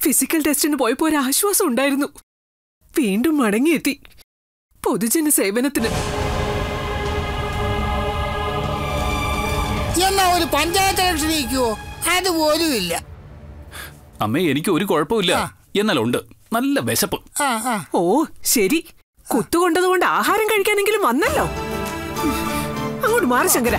Physical ടെസ്റ്റിന് പോയപ്പോ ഒരു ആശ്വാസം ഉണ്ടായിരുന്നു വീണ്ടും മടങ്ങിയെത്തി പൊതുജന സേവനത്തിന് എന്നാ ഒരു പഞ്ചായത്ത് ഇലക്ഷൻ ജയിക്കുവോ അതുപോലും ഇല്ല അമ്മേ എനിക്ക് ഒരു കുഴപ്പമില്ല എന്നാലുണ്ട് നല്ല വിശപ്പ് ആ ആ ഓ ശരി കുത്തുകൊണ്ടതുകൊണ്ട് ആഹാരം കഴിക്കാനെങ്കിലും വന്നല്ലോ അങ്ങോട്ട് മാറി ശങ്കര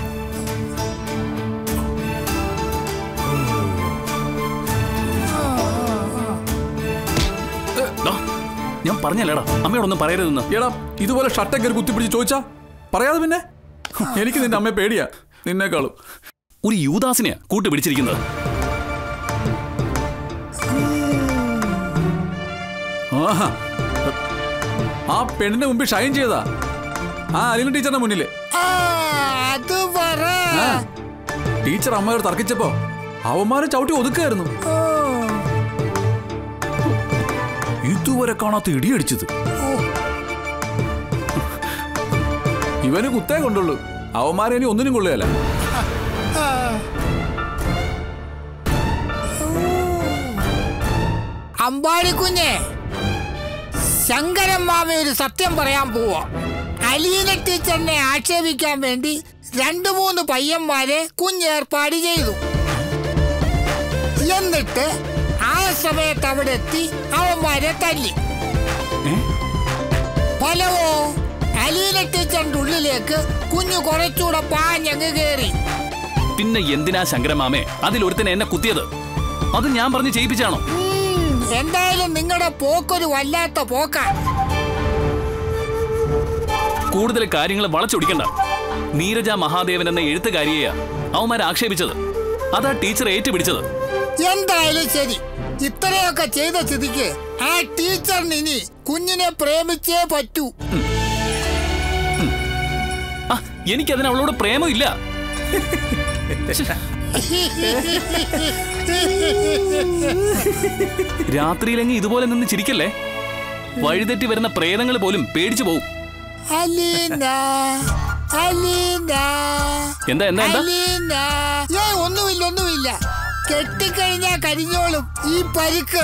ദാ, ഞാൻ പറഞ്ഞല്ലേടാ അമ്മയോടൊന്നും പറയരുതെന്ന് എടാ ഇതുപോലെ ഷട്ടം കയറി കുത്തിപ്പിടിച്ച് ചോദിച്ചാ പറയാതെ പിന്നെ എനിക്ക് നിന്റെ അമ്മയെ പേടിയാ നിന്നേക്കാളും ഒരു യൂദാസിനെയാ കൂട്ട് പിടിച്ചിരിക്കുന്നത് ആഹാ. ആ പെണ്ണിന്റെ മുമ്പിൽ ഷൈൻ ചെയ്താ ആ അലിന ടീച്ചറിന്റെ മുന്നില് ആ അത് പറ ആ. ടീച്ചർ അമ്മയോട് തർക്കിച്ചപ്പോ അവന്മാരെ ചവിട്ടി ഒതുക്കായിരുന്നു ഓ, ഇതുവരെ കാണാത്ത ഇടിയടിച്ചത് ഇവന് കുത്തേ കൊണ്ടുള്ളൂ അവന്മാരെ ഇനി ഒന്നിനും കൊള്ളുകയല്ല ആ. അമ്പാടി കുഞ്ഞെ ശങ്കരൻ മാമ ഒരു സത്യം പറയാൻ പോവാ അലീന ടീച്ചറിനെ ആക്ഷേപിക്കാൻ വേണ്ടി രണ്ടു മൂന്ന് പയ്യന്മാരെ കുഞ്ഞേർപ്പാട് ചെയ്തു എന്നിട്ട് ആ സമയത്ത് അവിടെ എത്തി അവന്മാരെ തല്ലി ഫലമോ അലീന ടീച്ചറിന്റെ ഉള്ളിലേക്ക് കുഞ്ഞു കുറച്ചുകൂടെ പാഞ്ഞങ്ങ് കയറി പിന്നെ എന്തിനാ ശങ്കരമാമേ അതിലൊരുത്തനെ എന്നെ കുത്തിയത് അത് ഞാൻ പറഞ്ഞ് ചെയ്യിപ്പിച്ചാണോ ഉം, എന്തായാലും നിങ്ങളുടെ പോക്കൊരു വല്ലാത്ത പോക്കാ കൂടുതൽ കാര്യങ്ങൾ വളച്ചൊടിക്കണ്ട നീരജ മഹാദേവൻ എന്ന എഴുത്തുകാരിയെയാ അവന്മാരെ ആക്ഷേപിച്ചത് അതാ ടീച്ചർ ഏറ്റുപിടിച്ചത് എന്തായാലും ശരി ഇത്രയൊക്കെ ചെയ്ത സ്ഥിതിക്ക് ആ ടീച്ചറിന് ഇനി കുഞ്ഞിനെ പ്രേമിച്ചേ പറ്റൂ ആ എനിക്കതിന് അവളോട് പ്രേമമില്ല രാത്രിയിലെങ്ങി ഇതുപോലെ നിന്ന് ചിരിക്കല്ലേ വഴിതെറ്റി വരുന്ന പ്രേതങ്ങൾ പോലും പേടിച്ചു പോവും അലീന അലീന എന്താ എന്താ എന്താ അലീന ഏ ഒന്നുമില്ല ഒന്നുമില്ല കെട്ടിക്കഴിഞ്ഞാ കരിഞ്ഞോളും ഈ പരിക്ക്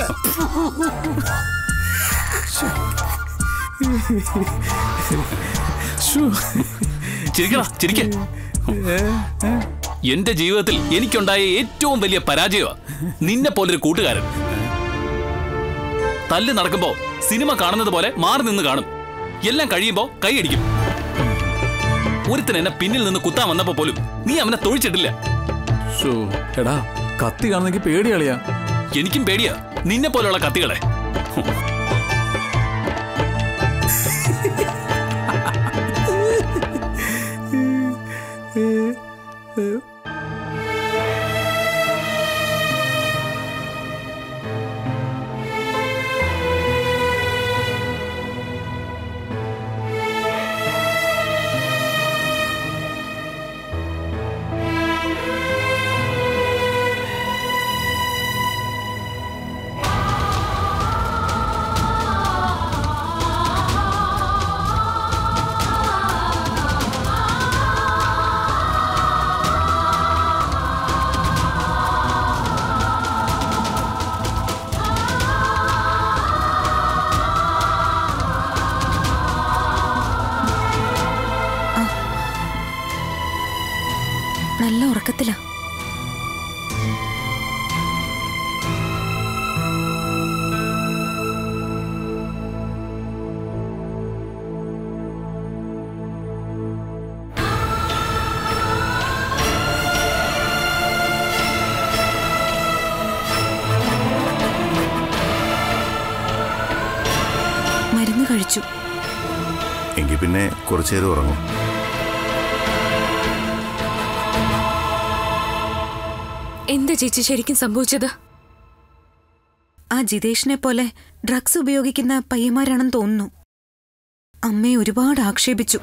ചിരിക്കടാ ചിരിക്ക എന്റെ ജീവിതത്തിൽ എനിക്കുണ്ടായ ഏറ്റവും വലിയ പരാജയമാ നിന്നെ പോലൊരു കൂട്ടുകാരൻ തല്ല് നടക്കുമ്പോ സിനിമ കാണുന്നത് പോലെ മാറി നിന്ന് കാണും എല്ലാം കഴിയുമ്പോ കൈയടിക്കും ഒരുത്തൻ എന്നെ പിന്നിൽ നിന്ന് കുത്താൻ വന്നപ്പോ പോലും നീ അവനെ തൊഴിച്ചിട്ടില്ല ശോ, എടാ കത്തി കാണുന്നെങ്കിൽ പേടിയാളിയാ എനിക്കും പേടിയാ നിന്നെ പോലെയുള്ള കത്തികളെ നല്ല ഉറക്കത്തിലാ മരുന്ന് കഴിച്ചു എങ്കിൽ പിന്നെ കുറച്ചു നേരം ഉറങ്ങും എന്താ ചേച്ചി ശരിക്കും സംഭവിച്ചത് ആ ജിതേഷിനെ പോലെ ഡ്രഗ്സ് ഉപയോഗിക്കുന്ന പയ്യന്മാരാണെന്ന് തോന്നുന്നു അമ്മയെ ഒരുപാട് ആക്ഷേപിച്ചു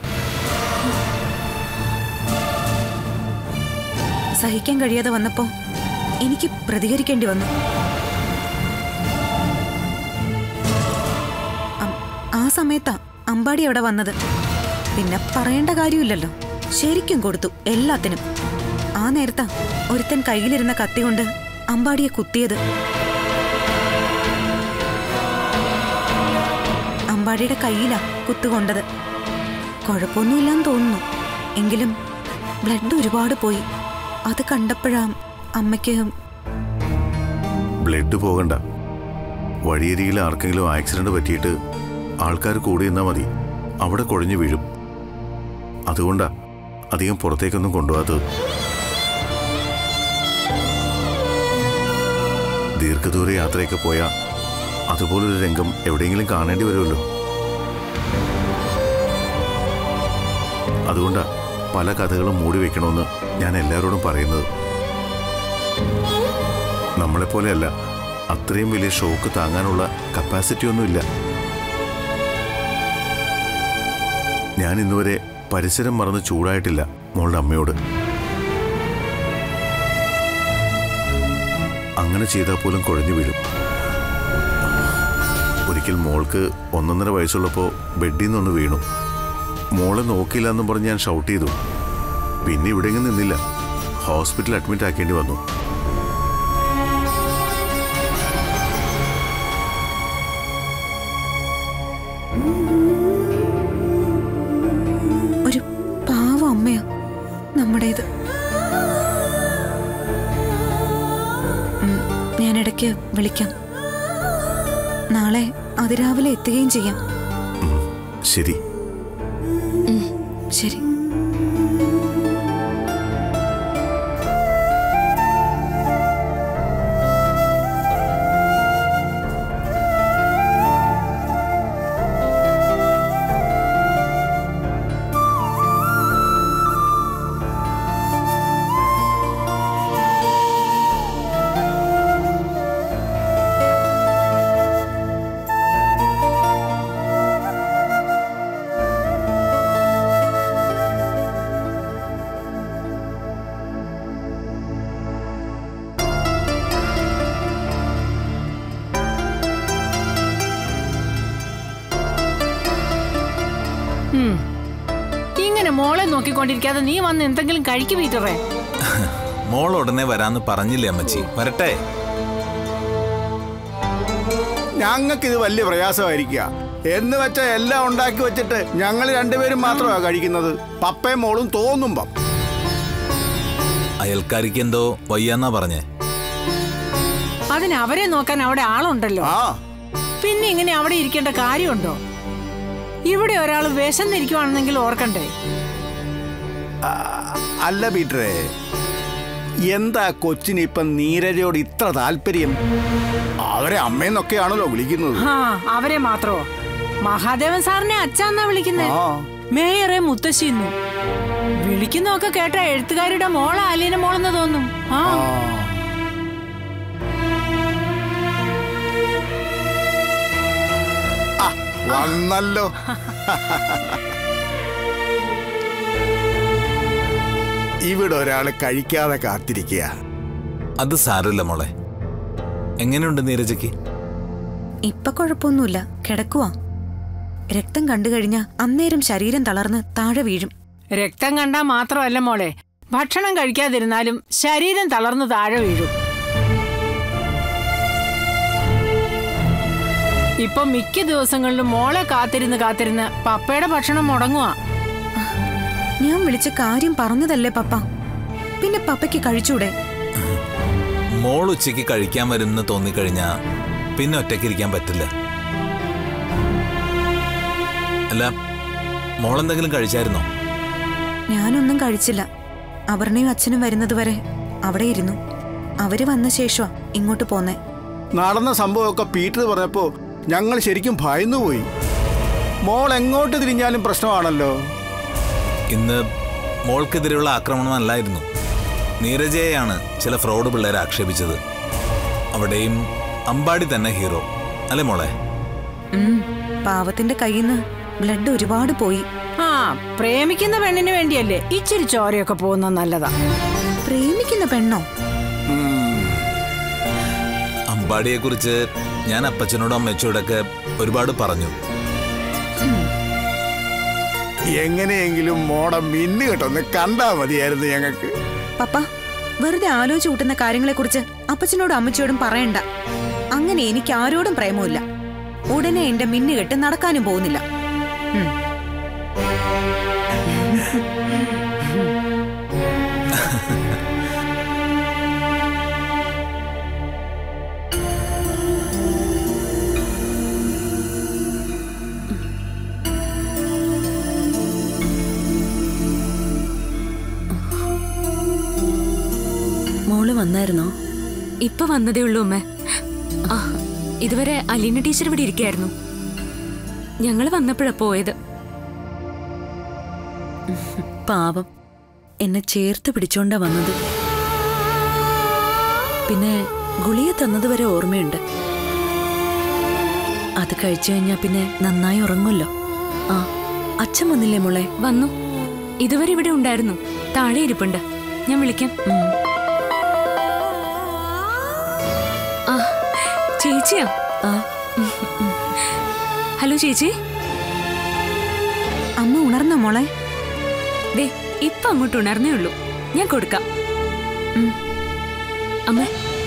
സഹിക്കാൻ കഴിയാതെ വന്നപ്പോ എനിക്ക് പ്രതികരിക്കേണ്ടി വന്നു അം- ആ സമയത്താ അമ്പാടി അവിടെ വന്നത് പിന്നെ പറയേണ്ട കാര്യമില്ലല്ലോ ശരിക്കും കൊടുത്തു എല്ലാത്തിനും ആ നേരത്താ ഒരുത്തൻ കയ്യിലിരുന്ന കത്തി കൊണ്ട് അമ്പാടിയെ കുത്തിയത് അമ്പാടിയുടെ കയ്യിലാ കുത്തുകൊണ്ടത് കുഴപ്പമൊന്നുമില്ലാന്ന് തോന്നുന്നു എങ്കിലും ബ്ലഡ് ഒരുപാട് പോയി അത് കണ്ടപ്പോഴാ അമ്മയ്ക്ക് ബ്ലഡ് പോകണ്ട വഴിയരികിൽ ആർക്കെങ്കിലും ആക്സിഡന്റ് പറ്റിയിട്ട് ആൾക്കാർ കൂടി നിന്നാൽ മതി അവിടെ കുഴഞ്ഞു വീഴും അതുകൊണ്ടാ അധികം പുറത്തേക്കൊന്നും കൊണ്ടുപോകാത്തത് ദീർഘദൂര യാത്രയൊക്കെ പോയാൽ അതുപോലൊരു രംഗം എവിടെയെങ്കിലും കാണേണ്ടി വരുമല്ലോ അതുകൊണ്ടാ പല കഥകളും മൂടി വെക്കണമെന്ന് ഞാൻ എല്ലാവരോടും പറയുന്നത് നമ്മളെപ്പോലെയല്ല അത്രയും വലിയ ഷോക്ക് താങ്ങാനുള്ള കപ്പാസിറ്റി ഒന്നുമില്ല ഞാൻ ഇന്നുവരെ പരിസരം മറന്ന് ചൂടായിട്ടില്ല മോളുടെ അമ്മയോട് അങ്ങനെ ചെയ്താൽ പോലും കുഴഞ്ഞു വീഴും ഒരിക്കൽ മോൾക്ക് ഒന്നൊന്നര വയസ്സുള്ളപ്പോൾ ബെഡിൽ നിന്നൊന്ന് വീണു മോളെ നോക്കിയില്ല എന്നും പറഞ്ഞ് ഞാൻ ഷൗട്ട് ചെയ്തു പിന്നെ ഇവിടെയെങ്കിലും നിന്നില്ല ഹോസ്പിറ്റലിൽ അഡ്മിറ്റ് ആക്കേണ്ടി വന്നു ഒരു പാവ അമ്മയാ നമ്മുടേത് ഉം, ഞാൻ ഇടയ്ക്ക് വിളിക്കാം നാളെ അതിരാവിലെ എത്തുകയും ചെയ്യാം ശരി ശരി ഉം. ഇങ്ങനെ മോളെ നോക്കിക്കൊണ്ടിരിക്കാതെ നീ വന്ന് എന്തെങ്കിലും കഴിക്കു പീറ്ററേ മോൾ ഉടനെ വരാന്ന് പറഞ്ഞില്ലേ അമ്മച്ചി വരട്ടെ ഞങ്ങൾക്കിത് വലിയ പ്രയാസമായിരിക്കുക എന്ന് വെച്ചാൽ എല്ലാം ഉണ്ടാക്കി വെച്ചിട്ട് ഞങ്ങൾ രണ്ടുപേരും മാത്രമാണ് കഴിക്കുന്നത് പപ്പയും മോളും തോന്നുമ്പം അയൽക്കാരിക്ക് എന്തോ വയ്യാന്നാ പറഞ്ഞേ അതിന് അവരെ നോക്കാൻ അവിടെ ആളുണ്ടല്ലോ ആ പിന്നെ ഇങ്ങനെ അവിടെ ഇരിക്കേണ്ട കാര്യമുണ്ടോ ഇവിടെ ഒരാൾ വിശന്നിരിക്കുവാണെന്നെങ്കിൽ ഓർക്കണ്ടേ അല്ല പീറ്ററെ എന്താ കൊച്ചിന് ഇപ്പം നീരജയോട് ഇത്ര താല്പര്യം അവരെ അമ്മയെന്നൊക്കെയാണല്ലോ വിളിക്കുന്നത് ആ അവരെ മാത്രോ മഹാദേവൻ സാറിനെ അച്ഛന്നാ വിളിക്കുന്നേ ആ മേയറെ മുത്തശ്ശിന്നു വിളിക്കുന്നൊക്കെ കേട്ട എഴുത്തുകാരുടെ മോള അലീന മോളെന്ന് തോന്നും ആ ആ, വന്നല്ലോ ഇവിടെ ഒരാള് കഴിക്കാതെ കാത്തിരിക്കുക അത് സാരമില്ല മോളെ എങ്ങനെയുണ്ട് നീരജയ്ക്ക് ഇപ്പൊ കുഴപ്പമൊന്നുമില്ല കിടക്കുവാ രക്തം കണ്ടു കഴിഞ്ഞാ അന്നേരം ശരീരം തളർന്ന് താഴെ വീഴും രക്തം കണ്ടാ മാത്രമല്ല മോളെ ഭക്ഷണം കഴിക്കാതിരുന്നാലും ശരീരം തളർന്നു താഴെ വീഴും ഇപ്പൊ മിക്ക ദിവസങ്ങളിലും മോളെ കാത്തിരുന്ന് കാത്തിരുന്ന് പപ്പയുടെ ഭക്ഷണം മുടങ്ങുവാ ഞാൻ വിളിച്ച കാര്യം പറഞ്ഞതല്ലേ പപ്പ പിന്നെ പപ്പയ്ക്ക് കഴിച്ചൂടെ മോൾ ഉച്ചയ്ക്ക് കഴിക്കാൻ വരുമെന്ന് തോന്നിക്കഴിഞ്ഞാ പിന്നെ ഒറ്റയ്ക്കിരിക്കാൻ പറ്റില്ല അല്ല മോൾ എന്തെങ്കിലും കഴിച്ചായിരുന്നോ ഞാനൊന്നും കഴിച്ചില്ല അപർണയും അച്ഛനും വരുന്നത് വരെ അവിടെ ഇരുന്നു അവര് വന്ന ശേഷമാ ഇങ്ങോട്ട് പോന്നേ നടന്ന സംഭവമൊക്കെ പീറ്റർ പറഞ്ഞപ്പോ ഞങ്ങൾ ശരിക്കും ഭയന്നുപോയി മോൾ എങ്ങോട്ട് തിരിഞ്ഞാലും പ്രശ്നമാണല്ലോ ഇന്ന് മോൾക്കെതിരെയുള്ള ആക്രമണമല്ലായിരുന്നു നീരജയെയാണ് ചില ഫ്രോഡ് പിള്ളേരെ ആക്ഷേപിച്ചത് അവിടെയും അമ്പാടി തന്നെ ഹീറോ അല്ലേ മോളെ ഉം, പാവത്തിന്റെ കയ്യിന്ന് ബ്ലഡ് ഒരുപാട് പോയി ആ പ്രേമിക്കുന്ന പെണ്ണിന് വേണ്ടിയല്ലേ ഇച്ചിരി ചോരയൊക്കെ പോകുന്നത് നല്ലതാ പ്രേമിക്കുന്ന പെണ്ണോ അമ്പാടിയെക്കുറിച്ച് ഞാൻ അപ്പച്ചനോടും അമ്മച്ചോടൊക്കെ ഒരുപാട് പറഞ്ഞു എങ്ങനെയെങ്കിലും മോടെ മിന്നു കേട്ടൊന്ന് കണ്ടാ മതിയായിരുന്നു ഞങ്ങൾക്ക് പപ്പ വെറുതെ ആലോചിച്ച് കൂട്ടുന്ന കാര്യങ്ങളെക്കുറിച്ച് അപ്പച്ചനോടും അമ്മച്ചിയോടും പറയണ്ട അങ്ങനെ എനിക്ക് ആരോടും പ്രേമമില്ല ഉടനെ എന്റെ മിന്നുകെട്ട് നടക്കാനും പോകുന്നില്ല ഉം. മോള് വന്നായിരുന്നോ ഇപ്പൊ വന്നതേ ഉള്ളൂ അമ്മ ആ ഇതുവരെ അലീന ടീച്ചർ ഇവിടെ ഇരിക്കായിരുന്നു ഞങ്ങൾ വന്നപ്പോഴാ പോയത് പാവം എന്നെ ചേർത്ത് പിടിച്ചോണ്ടാ വന്നത് പിന്നെ ഗുളിക തന്നതുവരെ ഓർമ്മയുണ്ട് അത് കഴിച്ചു കഴിഞ്ഞാ പിന്നെ നന്നായി ഉറങ്ങുമല്ലോ ആ അച്ഛൻ വന്നില്ലേ മോളെ വന്നു ഇതുവരെ ഇവിടെ ഉണ്ടായിരുന്നു താഴെ ഇരിപ്പുണ്ട് ഞാൻ വിളിക്കാം ഉം. ആ ചേച്ചിയാ ആ ഹലോ ചേച്ചി അമ്മ ഉണർന്ന മോളെ ദേ ഇപ്പൊ അങ്ങോട്ട് ഉണർന്നേ ഉള്ളൂ ഞാൻ കൊടുക്കാം ഉം. അമ്മ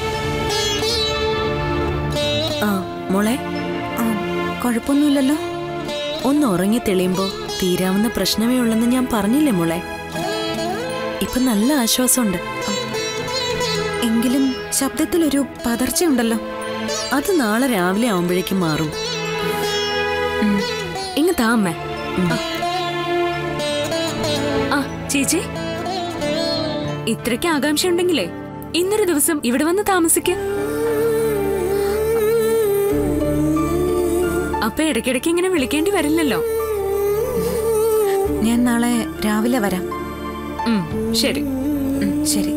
ആ മോളെ ആ കുഴപ്പമൊന്നുമില്ലല്ലോ ഒന്ന് ഉറങ്ങി തെളിയുമ്പോ തീരാവുന്ന പ്രശ്നമേ ഉള്ളെന്ന് ഞാൻ പറഞ്ഞില്ലേ മോളെ ഇപ്പൊ നല്ല ആശ്വാസമുണ്ട് എങ്കിലും ശബ്ദത്തിലൊരു പതർച്ചയുണ്ടല്ലോ അത് നാളെ രാവിലെ ആവുമ്പോഴേക്കും മാറും ഇങ്ങ് താ അമ്മ ഉം. ആ ചേച്ചി ഇത്രയ്ക്ക് ആകാംക്ഷ ഉണ്ടെങ്കിലേ ഇന്നൊരു ദിവസം ഇവിടെ വന്ന് താമസിക്ക അപ്പൊ ഇടയ്ക്കിടയ്ക്ക് ഇങ്ങനെ വിളിക്കേണ്ടി വരില്ലല്ലോ ഞാൻ നാളെ രാവിലെ വരാം ഉം, ശരി ഉം, ശരി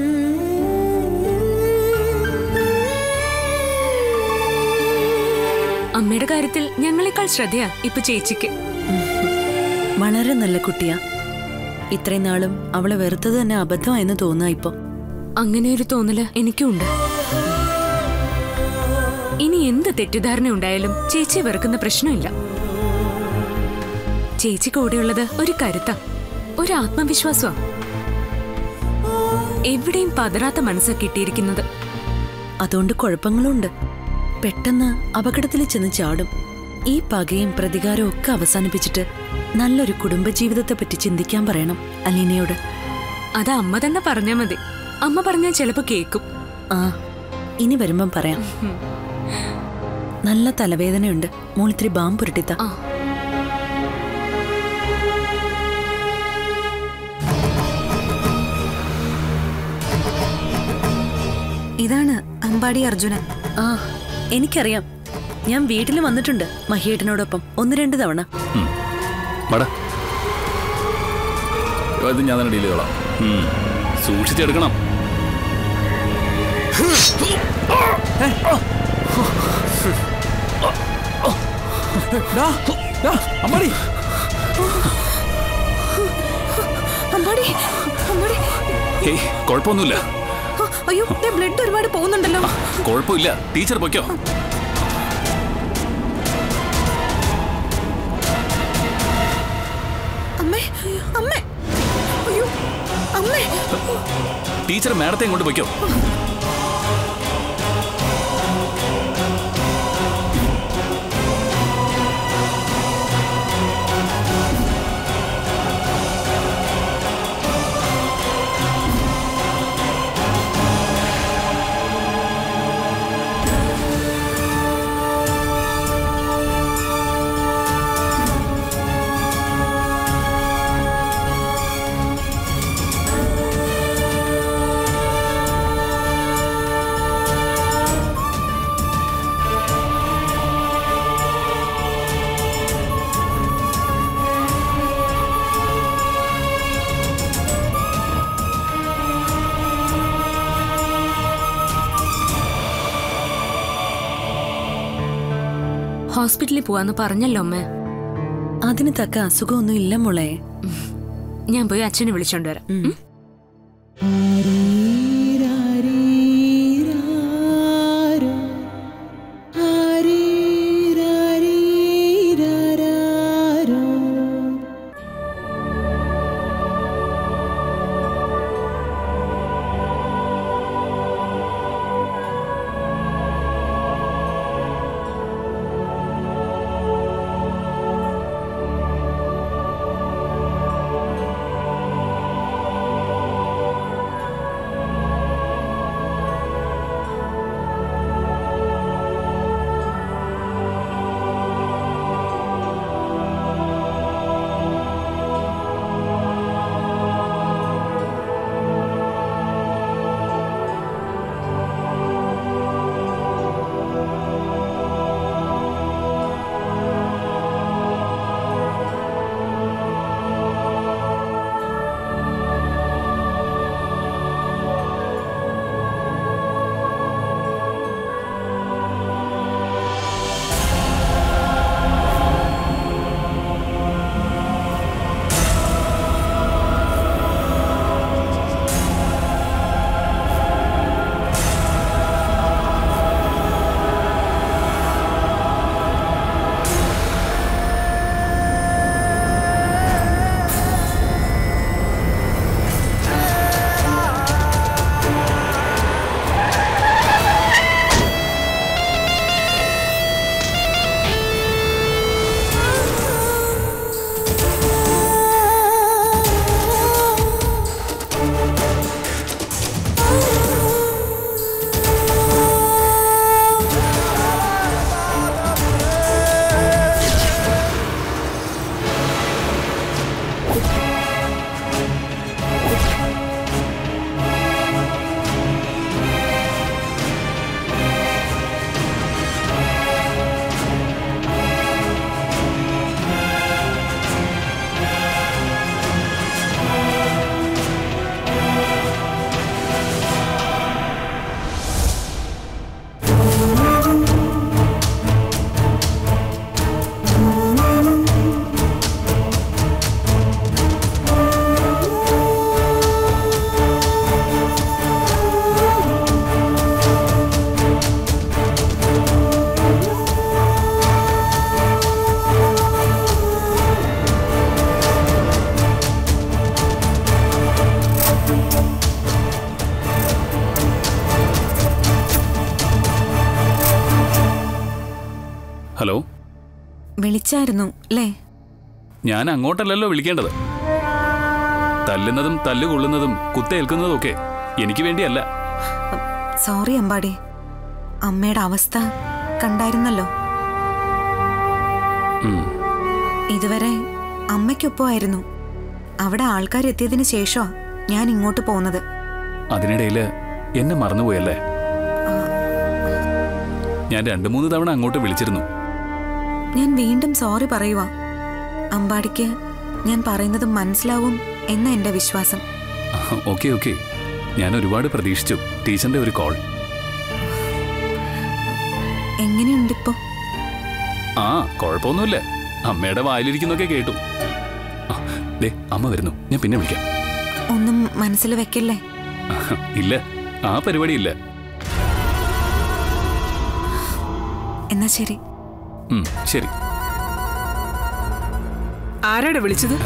അമ്മയുടെ കാര്യത്തിൽ ഞങ്ങളെക്കാൾ ശ്രദ്ധയാ ഇപ്പൊ ചേച്ചിക്ക് വളരെ നല്ല കുട്ടിയാ ഇത്രയും നാളും അവളെ വെറുത്തത് തന്നെ അബദ്ധമായെന്ന് തോന്നുക ഇപ്പൊ അങ്ങനെ ഒരു തോന്നല് എനിക്കും ഉണ്ട് ഇനി എന്ത് തെറ്റിദ്ധാരണ ഉണ്ടായാലും ചേച്ചിയെ വെറുക്കുന്ന പ്രശ്നമില്ല ചേച്ചി കൂടെയുള്ളത് ഒരു കരുത്ത ഒരു ആത്മവിശ്വാസമാ എവിടെയും പതറാത്ത മനസ്സാ കിട്ടിയിരിക്കുന്നത് അതുകൊണ്ട് കുഴപ്പങ്ങളുണ്ട് പെട്ടെന്ന് അപകടത്തിൽ ചെന്ന് ചാടും ഈ പകയും പ്രതികാരവും ഒക്കെ അവസാനിപ്പിച്ചിട്ട് നല്ലൊരു കുടുംബജീവിതത്തെ പറ്റി ചിന്തിക്കാൻ പറയണം അലീനയോട് അത് അമ്മ തന്നെ പറഞ്ഞാ മതി അമ്മ പറഞ്ഞാൽ ചിലപ്പോ കേക്കും ആ ഇനി വരുമ്പം പറയാം നല്ല തലവേദനയുണ്ട് മോളിത്തിരി ബാം പുരട്ടിത്ത ആ ഇതാണ് അമ്പാടി അർജുനൻ ആ എനിക്കറിയാം ഞാൻ വീട്ടിൽ വന്നിട്ടുണ്ട് മഹിയേട്ടനോടൊപ്പം ഒന്ന് രണ്ട് തവണ വാടാ ഇത് ഞാൻ തന്നെ ഡീൽ ചെയ്തോളാം ഉം. സൂക്ഷിച്ചെടുക്കണം ഡാ, ഡാ, അമ്മാടി അമ്പാടി അമ്പാടി ഏയ് കുഴപ്പമൊന്നുമില്ല ആ, അയ്യോ ബ്ലഡ് ഒരുപാട് പോകുന്നുണ്ടല്ലോ കുഴപ്പമില്ല ടീച്ചർ പൊയ്ക്കോ അമ്മേ അമ്മേ അയ്യോ അമ്മേ ടീച്ചർ മാഡത്തെ കൊണ്ട് പൊയ്ക്കോ ഹോസ്പിറ്റലിൽ പോവാന്ന് പറഞ്ഞല്ലോ അമ്മ അതിന് തക്ക അസുഖമൊന്നും ഇല്ല മോളെ ഞാൻ പോയി അച്ഛനെ വിളിച്ചോണ്ട് വരാം ഉം. ഉം? ഹലോ വിളിച്ചായിരുന്നു അല്ലേ ഞാൻ അങ്ങോട്ടല്ലല്ലോ വിളിക്കേണ്ടത് തല്ലുന്നതും തല്ലുകൊള്ളുന്നതും കുത്തേൽക്കുന്നതും ഒക്കെ എനിക്ക് വേണ്ടിയല്ല സോറി അമ്പാടി അമ്മയുടെ അവസ്ഥ കണ്ടായിരുന്നല്ലോ ഉം. ഇതുവരെ അമ്മയ്ക്കൊപ്പമായിരുന്നു അവിടെ ആൾക്കാരെത്തിയതിനു ശേഷമാ ഞാൻ ഇങ്ങോട്ട് പോകുന്നത് അതിനിടയിൽ എന്നെ മറന്നുപോയല്ലേ ഞാൻ രണ്ടു മൂന്ന് തവണ അങ്ങോട്ട് വിളിച്ചിരുന്നു ഞാൻ വീണ്ടും സോറി പറയുക അമ്പാടിക്ക് ഞാൻ പറയുന്നത് മനസ്സിലാവും എന്ന എന്റെ വിശ്വാസം ഓക്കെ ഓക്കെ ഞാൻ ഒരുപാട് പ്രതീക്ഷിച്ചു ടീച്ചറിന്റെ ഒരു കോൾ എങ്ങനെയുണ്ടിപ്പോ ആ കുഴപ്പമൊന്നുമില്ല അമ്മയുടെ വായിലിരിക്കുന്നൊക്കെ കേട്ടു ആ, ദേ അമ്മ വരുന്നു ഞാൻ പിന്നെ വിളിക്കാം ഒന്നും മനസ്സിൽ വെക്കല്ലേ ഇല്ല ആ പരിപാടി ഇല്ല എന്നാ ശരി ഉം, ശരി ആരാടാ വിളിച്ചത്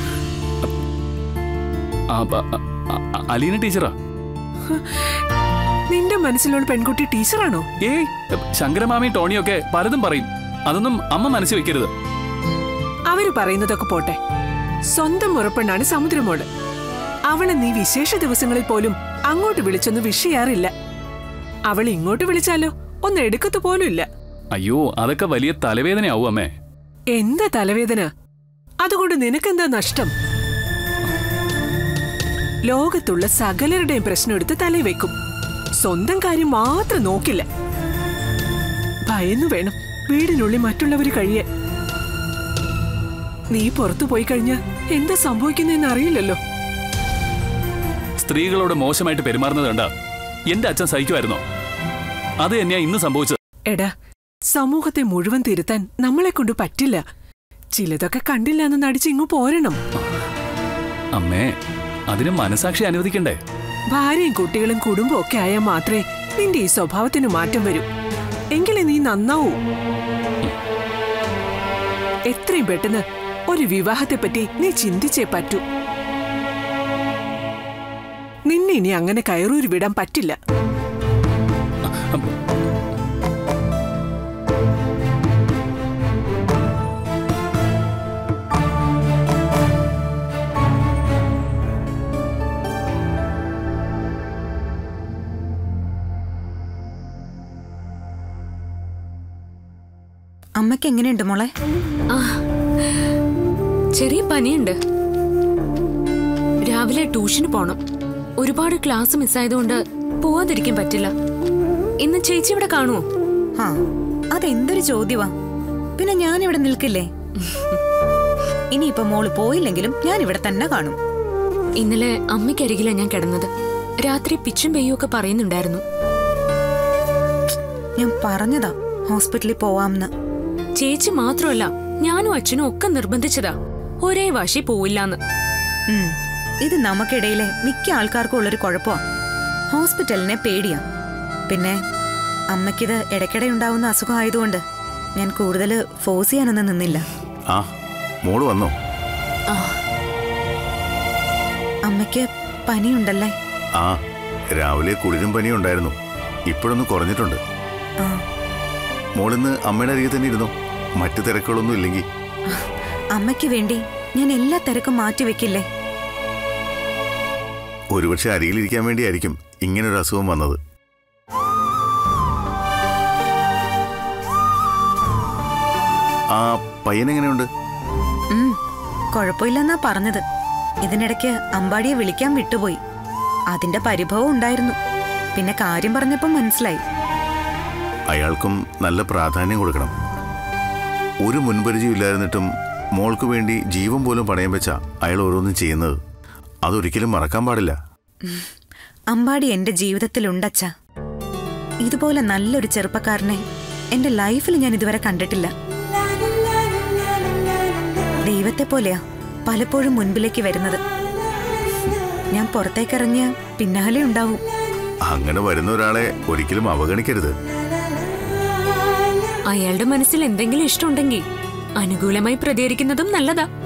ആ, ബ- അ- അ- അലീന ടീച്ചറാ നിന്റെ മനസ്സിലുള്ള പെൺകുട്ടി ടീച്ചറാണോ ഏയ് ശങ്കരമാമയും ടോണിയൊക്കെ പലതും പറയും അതൊന്നും അമ്മ മനസ്സിൽ വെക്കരുത് അവര് പറയുന്നതൊക്കെ പോട്ടെ സ്വന്തം മുറപ്പെണ്ണാണ് സമുദ്രമോള് അവളെ നീ വിശേഷ ദിവസങ്ങളിൽ പോലും അങ്ങോട്ട് വിളിച്ചൊന്നും വിഷയാറില്ല അവൾ ഇങ്ങോട്ട് വിളിച്ചാലോ ഒന്ന് എടുക്കത്തു പോലും ഇല്ല അയ്യോ അതൊക്കെ വലിയ തലവേദനയാവും അമ്മേ എന്താ തലവേദന അതുകൊണ്ട് നിനക്കെന്താ നഷ്ടം ലോകത്തുള്ള സകലരുടെയും പ്രശ്നം എടുത്ത് തലയിൽ വെക്കും സ്വന്തം കാര്യം മാത്രം നോക്കില്ല ഭയന്നു വേണം വീടിനുള്ളിൽ മറ്റുള്ളവർ കഴിയാൻ നീ പുറത്തു പോയി കഴിഞ്ഞാൽ എന്താ സംഭവിക്കുന്നതെന്ന് അറിയില്ലല്ലോ സ്ത്രീകളോട് മോശമായിട്ട് പെരുമാറുന്നത് കണ്ട എന്റെ അച്ഛൻ സഹിക്കുമായിരുന്നോ അത് തന്നെയാ ഇന്ന് സംഭവിച്ചത് എടാ സമൂഹത്തെ മുഴുവൻ തിരുത്താൻ നമ്മളെ കൊണ്ട് പറ്റില്ല ചിലതൊക്കെ കണ്ടില്ല എന്ന് നടിച്ച് ഇങ്ങു പോരണം അമ്മേ അതിന് മനസാക്ഷി അനുവദിക്കണ്ടേ ഭാര്യയും കുട്ടികളും കുടുംബവും ഒക്കെ ആയാൽ മാത്രമേ നിന്റെ ഈ സ്വഭാവത്തിന് മാറ്റം വരൂ എങ്കിലേ നീ നന്നാവൂ എത്രയും പെട്ടെന്ന് ഒരു വിവാഹത്തെപ്പറ്റി നീ ചിന്തിച്ചേ പറ്റൂ നിന്നെ ഇനി അങ്ങനെ കയറൂരി വിടാൻ പറ്റില്ല അമ്മയ്ക്ക് എങ്ങനെയുണ്ട് മോളെ ആ ചെറിയ പനിയുണ്ട് രാവിലെ ട്യൂഷന് പോണം ഒരുപാട് ക്ലാസ് മിസ്സായതുകൊണ്ട് പോവാതിരിക്കാൻ പറ്റില്ല ഇന്ന് ചേച്ചി ഇവിടെ കാണുമോ ആ അതെന്തൊരു ചോദ്യവാ പിന്നെ ഞാൻ ഇവിടെ നിൽക്കില്ലേ ഇനിയിപ്പോ മോള് പോയില്ലെങ്കിലും ഞാൻ ഇവിടെ തന്നെ കാണും ഇന്നലെ അമ്മയ്ക്കരികിലാ ഞാൻ കിടന്നത് രാത്രി പിച്ചും പെയ്യും ഒക്കെ പറയുന്നുണ്ടായിരുന്നു ഞാൻ പറഞ്ഞതാ ഹോസ്പിറ്റലിൽ പോവാമെന്ന് ചേച്ചി മാത്രമല്ല ഞാനും അച്ഛനും ഒക്കെ നിർബന്ധിച്ചതാ ഒരേ വാശി പോവില്ലാന്ന് ഉം, ഇത് നമുക്കിടയിലെ മിക്ക ആൾക്കാർക്കും ഉള്ളൊരു കുഴപ്പമാ ഹോസ്പിറ്റലിനെ പേടിയാ പിന്നെ അമ്മയ്ക്കിത് ഇടയ്ക്കിടെ ഉണ്ടാവുന്ന അസുഖം ആയതുകൊണ്ട് ഞാൻ കൂടുതൽ ഫോഴ്സ് ചെയ്യാനൊന്നും നിന്നില്ല ആ മോള് വന്നോ അമ്മയ്ക്ക് പനിയുണ്ടല്ലേ ആ രാവിലെ കുളിരും പനിയും ഉണ്ടായിരുന്നു ഇപ്പോഴൊന്ന് കുറഞ്ഞിട്ടുണ്ട് ആ മോളിന്ന് അമ്മയുടെ അരികെ തന്നെ ഇരുന്നോ മറ്റു തിരക്കുകളൊന്നും ഇല്ലെങ്കിൽ അമ്മയ്ക്ക് വേണ്ടി ഞാൻ എല്ലാ തിരക്കും മാറ്റി വെക്കില്ലേ ഒരുപക്ഷെ അരികിലിരിക്കാൻ വേണ്ടിയായിരിക്കും ഇങ്ങനൊരു അസുഖം വന്നത് ആ പയ്യനെങ്ങനെയുണ്ട് ഉം, കുഴപ്പമില്ലെന്നാ പറഞ്ഞത് ഇതിനിടയ്ക്ക് അമ്പാടിയെ വിളിക്കാൻ വിട്ടുപോയി അതിന്റെ പരിഭവം ഉണ്ടായിരുന്നു പിന്നെ കാര്യം പറഞ്ഞപ്പം മനസ്സിലായി അയാൾക്കും നല്ല പ്രാധാന്യം കൊടുക്കണം ഒരു മുൻപരിചയം ഇല്ലായിരുന്നിട്ടും മോൾക്ക് വേണ്ടി ജീവൻ പോലും പണയം വെച്ച അയാൾ ഓരോന്നും ചെയ്യുന്നത് അതൊരിക്കലും മറക്കാൻ പാടില്ല അമ്പാടി എന്റെ ജീവിതത്തിലുണ്ടച്ച ഇതുപോലെ നല്ലൊരു ചെറുപ്പക്കാരനെ എന്റെ ലൈഫിൽ ഞാൻ ഇതുവരെ കണ്ടിട്ടില്ല ദൈവത്തെ പോലെയാ പലപ്പോഴും മുൻപിലേക്ക് വരുന്നത് ഞാൻ പുറത്തേക്കിറങ്ങിയ പിന്നാലെ ഉണ്ടാവും അങ്ങനെ വരുന്ന ഒരാളെ ഒരിക്കലും അവഗണിക്കരുത് അയാളുടെ മനസ്സിൽ എന്തെങ്കിലും ഇഷ്ടമുണ്ടെങ്കിൽ അനുകൂലമായി പ്രതികരിക്കുന്നതും നല്ലതാ